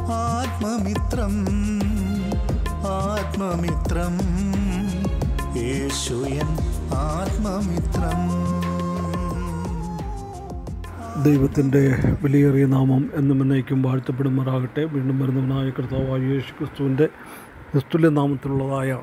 ആത്മമിത്രം ആത്മമിത്രം യേശുയൻ ആത്മമിത്രം ദൈവത്തിൻ്റെ വിലയേറിയ നാമം എന്നും എന്നേക്കും വാഴ്ത്തപ്പെടുമാറാകട്ടെ വീണ്ടും വരുന്നവനായ കർത്താവായ യേശു ക്രിസ്തുവിൻ്റെ നിസ്തുല്യ നാമത്തിലുള്ളതായ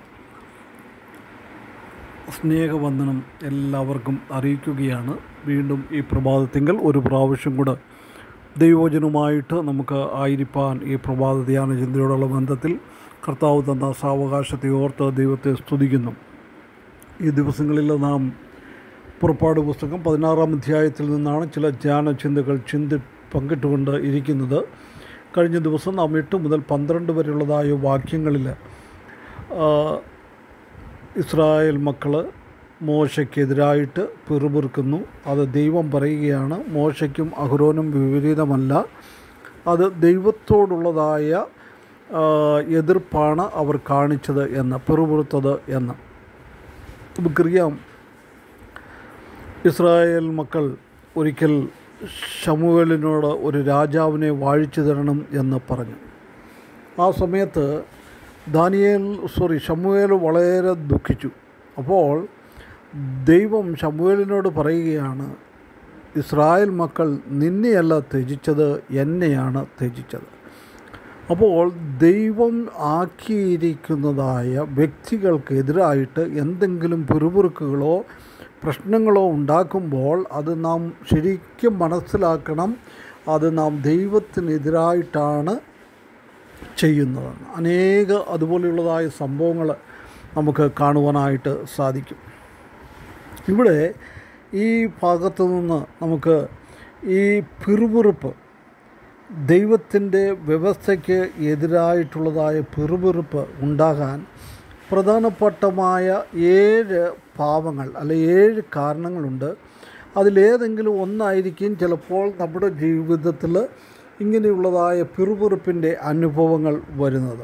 സ്നേഹവന്ദനം എല്ലാവർക്കും അറിയിക്കുകയാണ് വീണ്ടും ഈ പ്രഭാതത്തിങ്കൽ ഒരു പ്രാവശ്യം കൂടെ ദൈവവചനവുമായിട്ട് നമുക്ക് ആയിരിക്കാൻ ഈ പ്രഭാത ധ്യാന ചിന്തയോടുള്ള ബന്ധത്തിൽ കർത്താവ് തന്ന സാവകാശത്തെ ഓർത്ത് ദൈവത്തെ സ്തുതിക്കുന്നു ഈ ദിവസങ്ങളിൽ നാം പുറപ്പാട് പുസ്തകം പതിനാറാം അധ്യായത്തിൽ നിന്നാണ് ചില ധ്യാന ചിന്തകൾ ചിന്തി പങ്കിട്ടുകൊണ്ട് ഇരിക്കുന്നത് കഴിഞ്ഞ ദിവസം നാം എട്ട് മുതൽ പന്ത്രണ്ട് വരെയുള്ളതായ വാക്യങ്ങളിൽ ആ, ഇസ്രായേൽ മക്കൾ മോശയ്ക്കെതിരായിട്ട് പിറുപിറുക്കുന്നു അത് ദൈവം പറയുകയാണ് മോശയ്ക്കും അഹ്റോനും വിപരീതമല്ല അത് ദൈവത്തോടുള്ളതായ ആ, എതിർപ്പാണ് അവർ കാണിച്ചത് എന്ന് പിറുപിറുത്തത് എന്ന് നമുക്കറിയാം ഇസ്രായേൽ മക്കൾ ഒരിക്കൽ ഷമുവേലിനോട് ഒരു രാജാവിനെ വാഴിച്ചു തരണം എന്ന് പറഞ്ഞു ആ സമയത്ത് ദാനിയേൽ സോറി ഷമുവേൽ വളരെ ദുഃഖിച്ചു അപ്പോൾ ദൈവം ഷമുവേലിനോട് പറയുകയാണ് ഇസ്രായേൽ മക്കൾ നിന്നെയല്ല ത്യജിച്ചത് എന്നെയാണ് ത്യജിച്ചത് അപ്പോൾ ദൈവം ആക്കിയിരിക്കുന്നതായ വ്യക്തികൾക്കെതിരായിട്ട് എന്തെങ്കിലും പിറുപിറുക്കുകളോ പ്രശ്നങ്ങളോ ഉണ്ടാക്കുമ്പോൾ അത് നാം ശരിക്കും മനസ്സിലാക്കണം അത് നാം ദൈവത്തിനെതിരായിട്ടാണ് ചെയ്യുന്നതെന്ന് അനേക അതുപോലെയുള്ളതായ സംഭവങ്ങൾ നമുക്ക് കാണുവാനായിട്ട് സാധിക്കും ഇവിടെ ഈ ഭാഗത്തു നിന്ന് നമുക്ക് ഈ പിറുപിറുപ്പ് ദൈവത്തിൻ്റെ വ്യവസ്ഥയ്ക്ക് എതിരായിട്ടുള്ളതായ പിറുപിറുപ്പ് ഉണ്ടാകാൻ പ്രധാനപ്പെട്ടമായ ഏഴ് പാവങ്ങൾ അല്ലെ ഏഴ് കാരണങ്ങളുണ്ട് അതിലേതെങ്കിലും ഒന്നായിരിക്കും ചിലപ്പോൾ നമ്മുടെ ജീവിതത്തിൽ ഇങ്ങനെയുള്ളതായ പിറുപിറുപ്പിൻ്റെ അനുഭവങ്ങൾ വരുന്നത്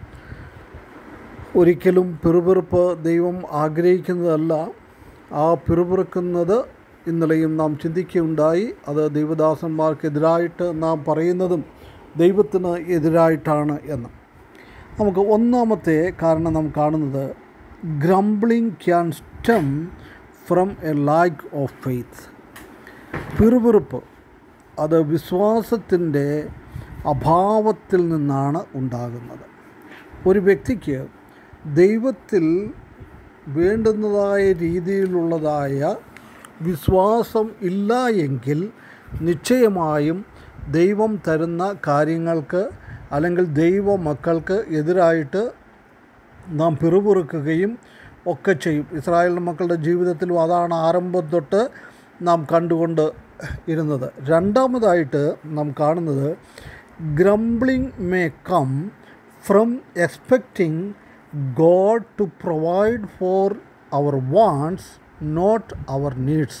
ഒരിക്കലും പിറുപിറുപ്പ് ദൈവം ആഗ്രഹിക്കുന്നതല്ല ആ പിറുപിറുക്കുന്നത് ഇന്നലെയും നാം ചിന്തിക്കുകയുണ്ടായി അത് ദൈവദാസന്മാർക്കെതിരായിട്ട് നാം പറയുന്നതും ദൈവത്തിന് എതിരായിട്ടാണ് എന്ന് നമുക്ക് ഒന്നാമത്തെ കാരണം നാം കാണുന്നത് grumbling can stem from a lack of faith പിറുപിറുപ്പ് അത് വിശ്വാസത്തിൻ്റെ അഭാവത്തിൽ നിന്നാണ് ഉണ്ടാകുന്നത് ഒരു വ്യക്തിക്ക് ദൈവത്തിൽ വേണ്ടുന്നതായ രീതിയിലുള്ളതായ വിശ്വാസം ഇല്ല എങ്കിൽ നിശ്ചയമായും ദൈവം തരുന്ന കാര്യങ്ങൾക്ക് അല്ലെങ്കിൽ ദൈവ മക്കൾക്ക് എതിരായിട്ട് നാം പിറുപിറുക്കുകയും ഒക്കെ ചെയ്യും ഇസ്രായേൽ മക്കളുടെ ജീവിതത്തിലും അതാണ് ആരംഭം തൊട്ട് നാം കണ്ടുകൊണ്ട് ഇരുന്നത് രണ്ടാമതായിട്ട് നാം കാണുന്നത് grumbling may come from expecting God to provide for our wants not our needs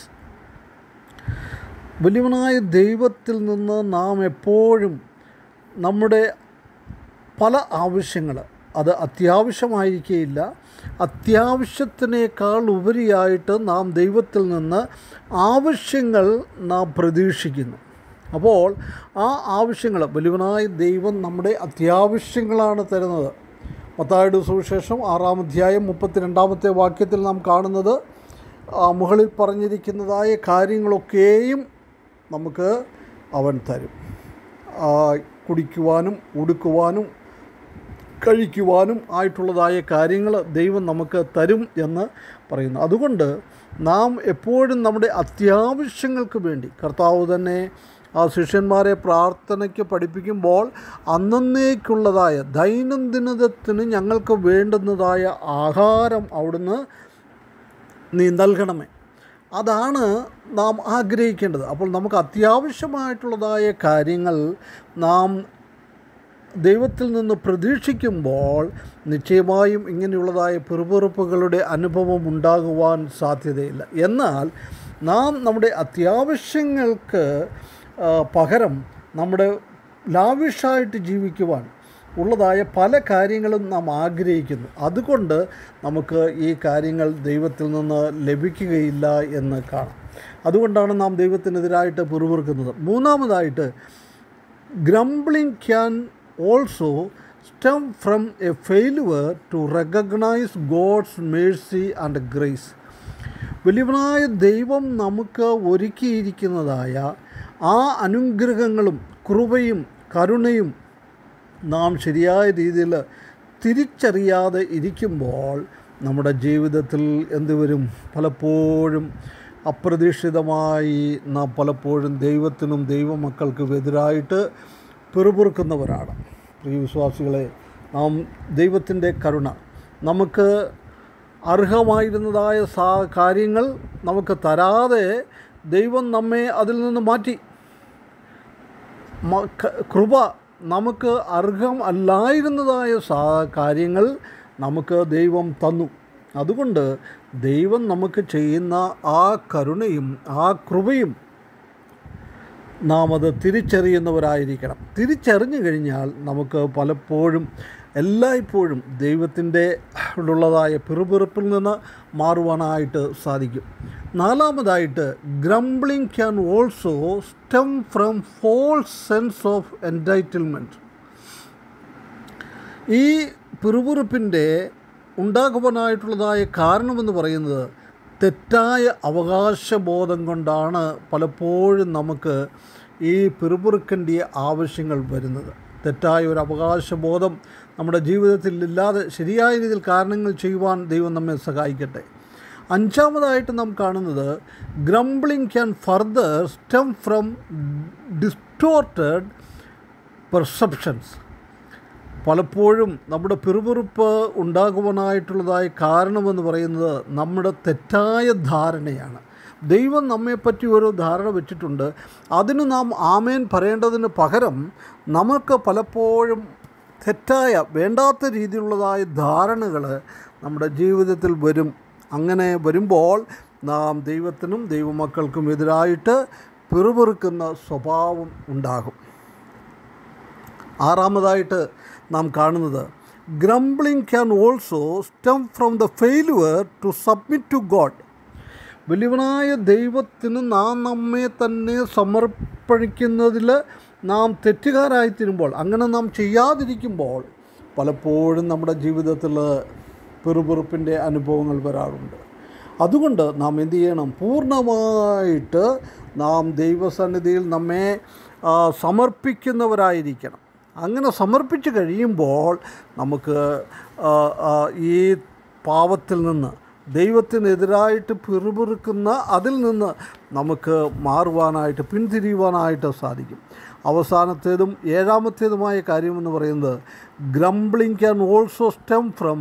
വലിയവനായ ദൈവത്തിൽ നിന്ന് നാം എപ്പോഴും നമ്മുടെ പല ആവശ്യങ്ങൾ അത് അത്യാവശ്യമായിരിക്കുകയില്ല അത്യാവശ്യത്തിനേക്കാൾ ഉപരിയായിട്ട് നാം ദൈവത്തിൽ നിന്ന് ആവശ്യങ്ങൾ നാം പ്രതീക്ഷിക്കുന്നു അപ്പോൾ ആ ആവശ്യങ്ങൾ വലിയവനായ ദൈവം നമ്മുടെ അത്യാവശ്യങ്ങളാണ് തരുന്നത് മത്തായുടെ സുവിശേഷം ആറാം അധ്യായം മുപ്പത്തിരണ്ടാമത്തെ വാക്യത്തിൽ നാം കാണുന്നത് ആ മുകളിൽ പറഞ്ഞിരിക്കുന്നതായ കാര്യങ്ങളൊക്കെയും നമുക്ക് അവൻ തരും ആ, കുടിക്കുവാനും ഉടുക്കുവാനും കഴിക്കുവാനും ആയിട്ടുള്ളതായ കാര്യങ്ങൾ ദൈവം നമുക്ക് തരും എന്ന് പറയുന്നു അതുകൊണ്ട് നാം എപ്പോഴും നമ്മുടെ അത്യാവശ്യങ്ങൾക്ക് വേണ്ടി കർത്താവ് തന്നെ ആ ശിഷ്യന്മാരെ പ്രാർത്ഥനയ്ക്ക് പഠിപ്പിക്കുമ്പോൾ അന്നേക്കുള്ളതായ ദൈനംദിനത്തിന് ഞങ്ങൾക്ക് വേണ്ടുന്നതായ ആഹാരം അവിടുന്ന് നീ നൽകണമേ അതാണ് നാം ആഗ്രഹിക്കേണ്ടത് അപ്പോൾ നമുക്ക് അത്യാവശ്യമായിട്ടുള്ളതായ കാര്യങ്ങൾ നാം ദൈവത്തിൽ നിന്ന് പ്രതീക്ഷിക്കുമ്പോൾ നിശ്ചയമായും ഇങ്ങനെയുള്ളതായ പിറുപിറുപ്പുകളുടെ അനുഭവം ഉണ്ടാകുവാൻ സാധ്യതയില്ല എന്നാൽ നാം നമ്മുടെ അത്യാവശ്യങ്ങൾക്ക് ആ, പകരം നമ്മുടെ ലാവിഷായിട്ട് ജീവിക്കുവാൻ ഉള്ളതായ പല കാര്യങ്ങളും നാം ആഗ്രഹിക്കുന്നു അതുകൊണ്ട് നമുക്ക് ഈ കാര്യങ്ങൾ ദൈവത്തിൽ നിന്ന് ലഭിക്കുകയില്ല എന്ന് കാണാം അതുകൊണ്ടാണ് നാം ദൈവത്തിനെതിരായിട്ട് പിറുപിറുക്കുന്നത് മൂന്നാമതായിട്ട് grumbling can also stem from a failure to recognize God's mercy and grace വലിയവനായ ദൈവം നമുക്ക് ഒരുക്കിയിരിക്കുന്നതായ ആ അനുഗ്രഹങ്ങളും കൃപയും കരുണയും നാം ശരിയായ രീതിയിൽ തിരിച്ചറിയാതെ ഇരിക്കുമ്പോൾ നമ്മുടെ ജീവിതത്തിൽ എന്തുവരും പലപ്പോഴും അപ്രതീക്ഷിതമായി നാം പലപ്പോഴും ദൈവത്തിനും ദൈവമക്കൾക്കും എതിരായിട്ട് പിറുപിറുക്കുന്നവരാണ് പ്രിയ വിശ്വാസികളെ നാം ദൈവത്തിൻ്റെ കരുണ നമുക്ക് അർഹമായിരുന്നതായ സാ കാര്യങ്ങൾ നമുക്ക് തരാതെ ദൈവം നമ്മെ അതിൽ നിന്ന് മാറ്റി മ- ക- കൃപ നമുക്ക് അർഹം അല്ലായിരുന്നതായ സാ കാര്യങ്ങൾ നമുക്ക് ദൈവം തന്നു അതുകൊണ്ട് ദൈവം നമുക്ക് ചെയ്യുന്ന ആ കരുണയും ആ കൃപയും നാം അത് തിരിച്ചറിയുന്നവരായിരിക്കണം തിരിച്ചറിഞ്ഞു കഴിഞ്ഞാൽ നമുക്ക് പലപ്പോഴും എല്ലായ്പ്പോഴും ദൈവത്തിൻ്റെ ഉള്ളതായ പിറുപിറുപ്പിൽ നിന്ന് മാറുവാനായിട്ട് സാധിക്കും നാലാമതായിട്ട് grumbling can also stem from false sense of entitlement ഈ പിറുപിറുപ്പിൻ്റെ ഉണ്ടാകുവാനായിട്ടുള്ളതായ കാരണമെന്ന് പറയുന്നത് തെറ്റായ അവകാശബോധം കൊണ്ടാണ് പലപ്പോഴും നമുക്ക് ഈ പിറുപിറുക്കൻ്റെ ആവശ്യങ്ങൾ വരുന്നത് തെറ്റായ ഒരു അവകാശബോധം നമ്മുടെ ജീവിതത്തിൽ ഇല്ലാതെ ശരിയായ രീതിയിൽ കാരണങ്ങൾ ചെയ്യുവാൻ ദൈവം നമ്മെ സഹായിക്കട്ടെ അഞ്ചാമതായിട്ട് നാം കാണുന്നത് grumbling can further stem from distorted perceptions പലപ്പോഴും നമ്മുടെ പിറുപിറുപ്പ് ഉണ്ടാകുവാനായിട്ടുള്ളതായ കാരണമെന്ന് പറയുന്നത് നമ്മുടെ തെറ്റായ ധാരണയാണ് ദൈവം നമ്മെപ്പറ്റി ഒരു ധാരണ വെച്ചിട്ടുണ്ട് അതിന് നാം ആമേൻ പറയേണ്ടതിന് പകരം നമുക്ക് പലപ്പോഴും തെറ്റായ വേണ്ടാത്ത രീതിയിലുള്ളതായ ധാരണകൾ നമ്മുടെ ജീവിതത്തിൽ വരും അങ്ങനെ വരുമ്പോൾ നാം ദൈവത്തിനും ദൈവമക്കൾക്കും എതിരായിട്ട് പിറുപിറുക്കുന്ന സ്വഭാവം ഉണ്ടാകും ആറാമതായിട്ട് നാം കാണുന്നത് grumbling can also stem from the failure to submit to God വലിയവനായ ദൈവത്തിന് നാം നമ്മെ തന്നെ സമർപ്പിക്കുന്നതിൽ നാം തെറ്റുകാരായിത്തീരുമ്പോൾ അങ്ങനെ നാം ചെയ്യാതിരിക്കുമ്പോൾ പലപ്പോഴും നമ്മുടെ ജീവിതത്തിൽ പിറുപിറുപ്പിൻ്റെ അനുഭവങ്ങൾ വരാറുണ്ട് അതുകൊണ്ട് നാം എന്ത് ചെയ്യണം പൂർണ്ണമായിട്ട് നാം ദൈവസന്നിധിയിൽ നമ്മെ ആ, സമർപ്പിക്കുന്നവരായിരിക്കണം അങ്ങനെ സമർപ്പിച്ച് കഴിയുമ്പോൾ നമുക്ക് ആ, ആ, ഈ പാവത്തിൽ നിന്ന് ദൈവത്തിനെതിരായിട്ട് പിറുപിറുക്കുന്ന അതിൽ നിന്ന് നമുക്ക് മാറുവാനായിട്ട് പിന്തിരിയുവാനായിട്ട് സാധിക്കും അവസാനത്തേതും ഏഴാമത്തേതുമായ കാര്യമെന്ന് പറയുന്നത് grumbling can also stem from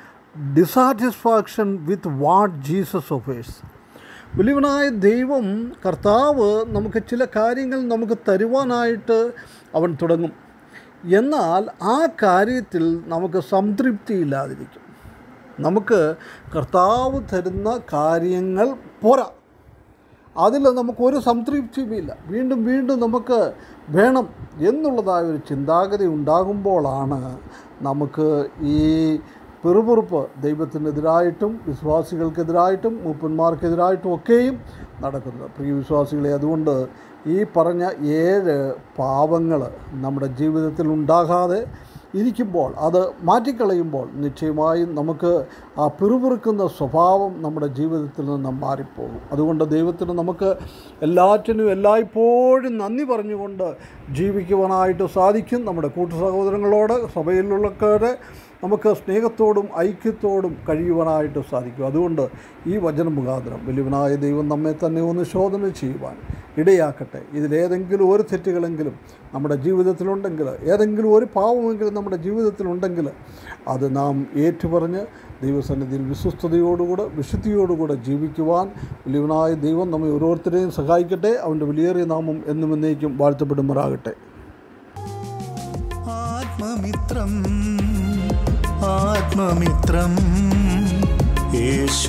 dissatisfaction with what Jesus offers വലിയവനായ ദൈവം കർത്താവ് നമുക്ക് ചില കാര്യങ്ങൾ നമുക്ക് തരുവാനായിട്ട് അവൻ തുടങ്ങും എന്നാൽ ആ കാര്യത്തിൽ നമുക്ക് സംതൃപ്തിയില്ലാതിരിക്കും നമുക്ക് കർത്താവ് തരുന്ന കാര്യങ്ങൾ പോരാ അതിൽ നമുക്കൊരു സംതൃപ്തിയുമില്ല വീണ്ടും വീണ്ടും നമുക്ക് വേണം എന്നുള്ളതായ ഒരു ചിന്താഗതി ഉണ്ടാകുമ്പോഴാണ് നമുക്ക് ഈ പിറുപിറുപ്പ് ദൈവത്തിനെതിരായിട്ടും വിശ്വാസികൾക്കെതിരായിട്ടും മൂപ്പന്മാർക്കെതിരായിട്ടും ഒക്കെയും നടക്കുന്നത് പ്രിയ വിശ്വാസികളെ അതുകൊണ്ട് ഈ പറഞ്ഞ ഏഴ് പാവങ്ങൾ നമ്മുടെ ജീവിതത്തിൽ ഉണ്ടാകാതെ ഇരിക്കുമ്പോൾ അത് മാറ്റിക്കളയുമ്പോൾ നിശ്ചയമായും നമുക്ക് ആ പിറുപിറുക്കുന്ന സ്വഭാവം നമ്മുടെ ജീവിതത്തിൽ നിന്ന് മാറിപ്പോകും അതുകൊണ്ട് ദൈവത്തിന് നമുക്ക് എല്ലാറ്റിനും എല്ലായ്പ്പോഴും നന്ദി പറഞ്ഞുകൊണ്ട് ജീവിക്കുവാനായിട്ട് സാധിക്കും നമ്മുടെ കൂട്ടു സഹോദരങ്ങളോട് സഭയിലുള്ളവരെ നമുക്ക് സ്നേഹത്തോടും ഐക്യത്തോടും കഴിയുവാനായിട്ട് സാധിക്കും അതുകൊണ്ട് ഈ വചന മുഖാന്തരം വലിയവനായ ദൈവം നമ്മെ തന്നെ ഒന്ന് ശോധന ചെയ്യുവാൻ ഇടയാക്കട്ടെ ഇതിലേതെങ്കിലും ഒരു തെറ്റുകളെങ്കിലും നമ്മുടെ ജീവിതത്തിലുണ്ടെങ്കിൽ ഏതെങ്കിലും ഒരു പാവമെങ്കിലും നമ്മുടെ ജീവിതത്തിലുണ്ടെങ്കിൽ അത് നാം ഏറ്റുപറഞ്ഞ് ദൈവസന്നിധിയിൽ വിശ്വസ്തയോടുകൂടെ വിശുദ്ധിയോടുകൂടെ ജീവിക്കുവാൻ വലിയവനായ ദൈവം നമ്മെ ഓരോരുത്തരെയും സഹായിക്കട്ടെ അവൻ്റെ വിലയേറിയ നാമം എന്നും എന്നേക്കും വാഴ്ത്തപ്പെടുമാറാകട്ടെ ആത്മമിത്രം ആത്മമിത്രം യേശു